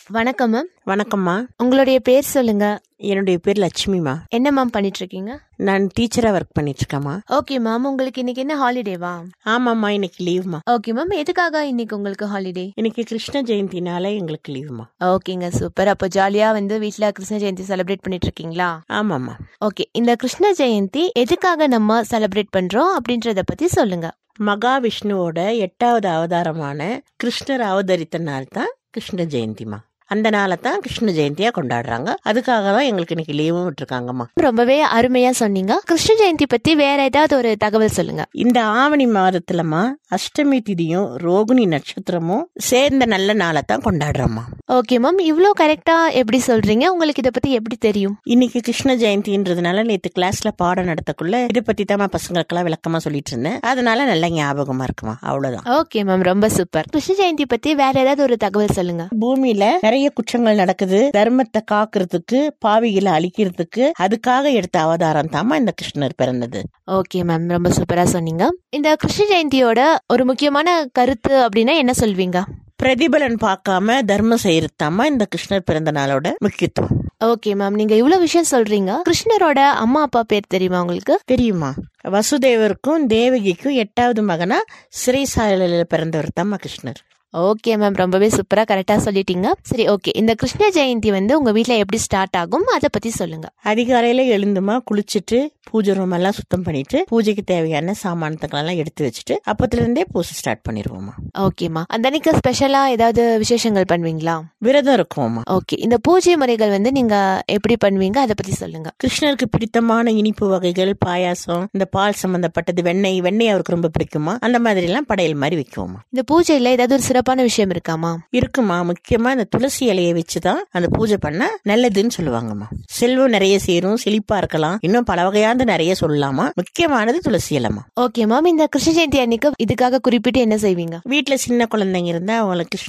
வணக்கம் மேம் வணக்கம்மா உங்களுடைய பேர் சொல்லுங்க என்னுடைய பேர் லட்சுமிமா என்ன மேம் பண்ணிட்டு இருக்கீங்க நான் டீச்சரா ஒர்க் பண்ணிட்டு இருக்கேம்மா ஓகே மேம் உங்களுக்கு இன்னைக்கு என்ன ஹாலிடேவா ஆமாம்மா இன்னைக்கு லீவ்மா ஓகே மேம் எதுக்காக இன்னைக்கு உங்களுக்கு ஹாலிடே இன்னைக்கு கிருஷ்ண ஜெயந்தினால எங்களுக்கு லீவுமா ஓகேங்க சூப்பர் அப்போ ஜாலியா வந்து வீட்ல கிருஷ்ண ஜெயந்தி செலிப்ரேட் பண்ணிட்டு இருக்கீங்களா ஆமாம்மா ஓகே இந்த கிருஷ்ண ஜெயந்தி எதுக்காக நம்ம செலிப்ரேட் பண்றோம் அப்படின்றத பத்தி சொல்லுங்க மகாவிஷ்ணுவோட எட்டாவது அவதாரமான கிருஷ்ணர் அவதரித்த நாள் தான் கிருஷ்ண ஜெயந்திமா அந்த நாளை தான் கிருஷ்ண ஜெயந்தியா கொண்டாடுறாங்க அதுக்காக தான் எங்களுக்கு இன்னைக்கு லீவும் விட்டுருக்காங்கம்மா ரொம்பவே அருமையா சொன்னீங்க கிருஷ்ண ஜெயந்தி பத்தி வேற ஏதாவது ஒரு தகவல் சொல்லுங்க இந்த ஆவணி மாதத்துலமா அஷ்டமி திதியும் ரோகிணி நட்சத்திரமும் சேர்ந்த நல்ல நாளை தான் கொண்டாடுறோம்மா ஓகே மேம் இவ்வளோ கரெக்டா எப்படி சொல்றீங்க உங்களுக்கு இதை பத்தி எப்படி தெரியும் இன்னைக்கு கிருஷ்ண ஜெயந்தின்றதுனால நேத்து கிளாஸ்ல பாடம் நடத்தக்குள்ள இதை பத்தி தான் பசங்களுக்கெல்லாம் விளக்கமா சொல்லிட்டு இருந்தேன் அதனால நல்ல ஞாபகமா இருக்குமா அவ்வளவுதான் ஓகே மேம் ரொம்ப சூப்பர் கிருஷ்ண ஜெயந்தி பத்தி வேற ஏதாவது ஒரு தகவல் சொல்லுங்க பூமியில நிறைய குற்றங்கள் நடக்குது தர்மத்தை காக்குறதுக்கு பாவிகளை அழிக்கிறதுக்கு அதுக்காக எடுத்த அவதாரம் தாமா இந்த கிருஷ்ணர் பிறந்தது ஓகே மேம் ரொம்ப சூப்பரா சொன்னீங்க இந்த கிருஷ்ண ஜெயந்தியோட ஒரு முக்கியமான கருத்து அப்படின்னா என்ன சொல்வீங்க பிரதிபலன் பார்க்காம தர்மம் செய்யறது தாமா இந்த கிருஷ்ணர் பிறந்த நாளோட முக்கியத்துவம் ஓகே மேம் நீங்க இவ்வளவு விஷயம் சொல்றீங்க கிருஷ்ணரோட அம்மா அப்பா பேர் தெரியுமா உங்களுக்கு தெரியுமா வசுதேவருக்கும் தேவகிக்கும் எட்டாவது மகனா சிறைசாலையில பிறந்தவர் தாமா கிருஷ்ணர் ஓகே மேம் ரொம்பவே சூப்பரா கரெக்டா சொல்லிட்டீங்க சரி ஓகே இந்த கிருஷ்ண ஜெயந்தி வந்து உங்க வீட்ல எப்படி ஸ்டார்ட் ஆகும் அதை பத்தி சொல்லுங்க அதிகாலையில எழுந்துமா குளிச்சுட்டு பூஜை ரூம் எல்லாம் சுத்தம் பண்ணிட்டு பூஜைக்கு தேவையான சாமானத்துக்கள் எல்லாம் எடுத்து வச்சுட்டு அப்பத்துல இருந்தே பூஜை ஸ்டார்ட் பண்ணிடுவோமா ஓகேம்மா அந்த அன்னைக்கு ஸ்பெஷலா ஏதாவது விசேஷங்கள் பண்ணுவீங்களா விரதம் இருக்குவோமா ஓகே இந்த பூஜை முறைகள் வந்து நீங்க எப்படி பண்ணுவீங்க அதை பத்தி சொல்லுங்க கிருஷ்ணருக்கு பிடித்தமான இனிப்பு வகைகள் பாயாசம் இந்த பால் சம்பந்தப்பட்டது வெண்ணெய் வெண்ணெய் அவருக்கு ரொம்ப பிடிக்குமா அந்த மாதிரி எல்லாம் படையல் மாதிரி வைக்குவோமா இந்த பூஜையில ஏதாவது ஒரு சிறப்பான விஷயம் இருக்காமா இருக்குமா முக்கியமா இந்த துளசி இலையை வச்சுதான் அந்த பூஜை பண்ண நல்லதுன்னு சொல்லுவாங்கம்மா செல்வம் நிறைய சேரும் செழிப்பா இருக்கலாம் இன்னும் பல வகையாந்து நிறைய சொல்லலாமா முக்கியமானது துளசி இலைமா ஓகே மேம் இந்த கிருஷ்ண ஜெயந்தி அன்னைக்கு இதுக்காக குறிப்பிட்டு என்ன செய்வீங்க வீட்டுல சின்ன குழந்தைங்க இருந்தா அவங்களுக்கு